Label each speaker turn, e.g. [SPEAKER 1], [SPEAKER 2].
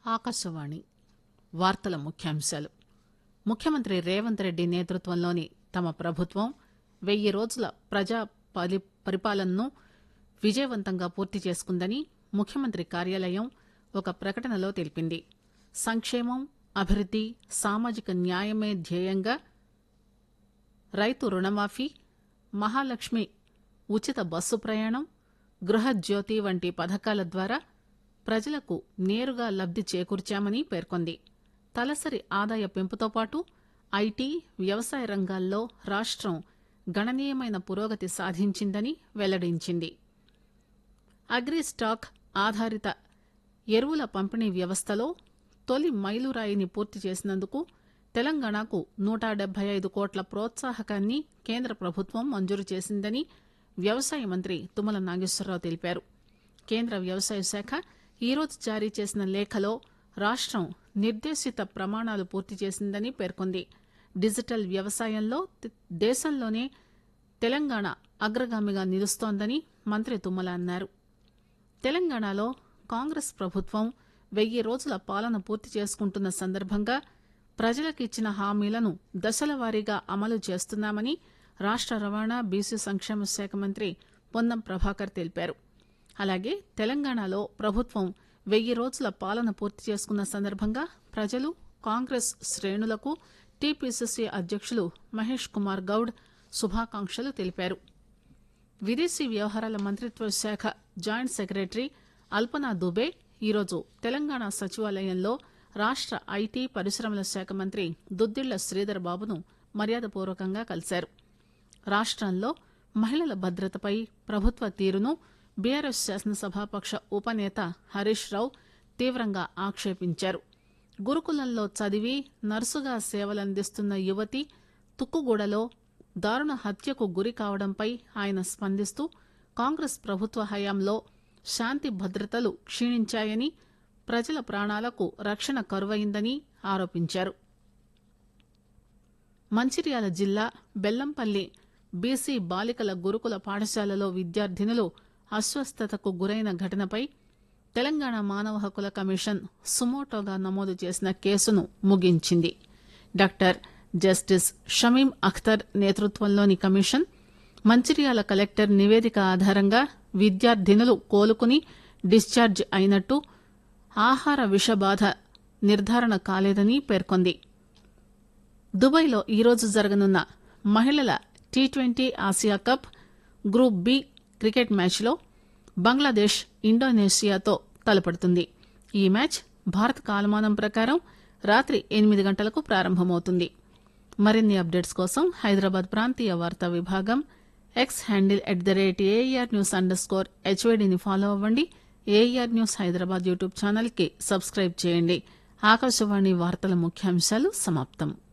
[SPEAKER 1] ఆకాశవాణి వార్తల ముఖ్యాంశాలు ముఖ్యమంత్రి రేవంత్ రెడ్డి నేతృత్వంలోని తమ ప్రభుత్వం వెయ్యి రోజుల ప్రజా పలి- పరిపాలనను విజయవంతంగా పూర్తి చేసుకుందని ముఖ్యమంత్రి కార్యాలయం ఒక ప్రకటనలో తెలిపింది సంక్షేమం అభివృద్ది సామాజిక న్యాయమే ధ్యేయంగా రైతు రుణమాఫీ మహాలక్ష్మి ఉచిత బస్సు ప్రయాణం గృహజ్యోతి వంటి పథకాల ద్వారా ప్రజలకు నేరుగా లబ్ది చేకూర్చామని పేర్కొంది తలసరి ఆదాయ పెంపుతో పాటు ఐటీ వ్యవసాయ రంగాల్లో రాష్టం గణనీయమైన పురోగతి సాధించిందని వెల్లడించింది అగ్రి స్టాక్ ఆధారిత ఎరువుల పంపిణీ వ్యవస్థలో తొలి మైలురాయిని పూర్తి చేసినందుకు తెలంగాణకు నూట డెబ్బై ఐదు కోట్ల ప్రోత్సాహకాన్ని కేంద్ర ప్రభుత్వం మంజూరు చేసిందని వ్యవసాయ మంత్రి తుమ్మల నాగేశ్వరరావు తెలిపారు కేంద్ర వ్యవసాయ శాఖ ఈరోజు జారీ చేసిన లేఖలో రాష్టం నిర్దేశిత ప్రమాణాలు పూర్తి చేసిందని పేర్కొంది డిజిటల్ వ్యవసాయంలో త- దేశంలోనే తెలంగాణ అగ్రగామిగా నిలుస్తోందని మంత్రి తుమ్మల అన్నారు తెలంగాణలో కాంగ్రెస్ ప్రభుత్వం వెయ్యి రోజుల పాలన పూర్తి చేసుకుంటున్న సందర్భంగా ప్రజలకిచ్చిన హామీలను దశల వారీగా అమలు చేస్తున్నామని రాష్ట రవాణా బీసీ సంక్షేమ శాఖ మంత్రి పొన్నం ప్రభాకర్ తెలిపారు అలాగే తెలంగాణలో ప్రభుత్వం వెయ్యి రోజుల పాలన పూర్తి చేసుకున్న సందర్భంగా ప్రజలు కాంగ్రెస్ శ్రేణులకు టీపీసీసీ అధ్యక్షులు మహేష్ కుమార్ గౌడ్ శుభాకాంక్షలు తెలిపారు విదేశీ వ్యవహారాల మంత్రిత్వ శాఖ జాయింట్ సెక్రటరీ అల్పనా దుబే ఈరోజు తెలంగాణ సచివాలయంలో రాష్ట ఐటీ పరిశ్రమల శాఖ మంత్రి దుద్దిళ్ల శ్రీధర్ బాబును మర్యాదపూర్వకంగా కలిశారు రాష్టంలో మహిళల భద్రతపై ప్రభుత్వ తీరును బీఆర్ఎస్ శాసనసభాపక్ష ఉపనేత హరీష్ రావు తీవ్రంగా ఆక్షేపించారు గురుకులంలో చదివి నర్సుగా సేవలందిస్తున్న యువతి తుక్కుగూడలో దారుణ హత్యకు గురి కావడంపై ఆయన స్పందిస్తూ కాంగ్రెస్ ప్రభుత్వ హయాంలో శాంతి భద్రతలు క్షీణించాయని ప్రజల ప్రాణాలకు రక్షణ కరువైందని ఆరోపించారు మంచిర్యాల జిల్లా బెల్లంపల్లి బీసీ బాలికల గురుకుల పాఠశాలలో విద్యార్థినులు అస్వస్థతకు గురైన ఘటనపై తెలంగాణ మానవ హక్కుల కమిషన్ సుమోటోగా నమోదు చేసిన కేసును ముగించింది డాక్టర్ జస్టిస్ షమీం అఖ్తర్ నేతృత్వంలోని కమిషన్ మంచిర్యాల కలెక్టర్ నివేదిక ఆధారంగా విద్యార్థినులు కోలుకుని డిశ్చార్జ్ అయినట్టు ఆహార విషబాధ నిర్ధారణ కాలేదని పేర్కొంది దుబాయ్లో ఈరోజు జరగనున్న మహిళల T twenty Asia cup group B cricket మ్యాచ్లో బంగ్లాదేశ్ ఇండోనేషియాతో తలపడుతుంది ఈ మ్యాచ్ భారత కాలమానం ప్రకారం రాత్రి ఎనిమిది గంటలకు ప్రారంభమవుతుంది మరిన్ని అప్డేట్స్ కోసం హైదరాబాద్ ప్రాంతీయ వార్తా విభాగం X handle at the rate AR news underscore హెచ్వైడిని ఫాలో అవ్వండి AR news Hyderabad YouTube channel కి సబ్స్క్రైబ్ చేయండి ఆకాశవాణి వార్తల ముఖ్యాంశాలు సమాప్తం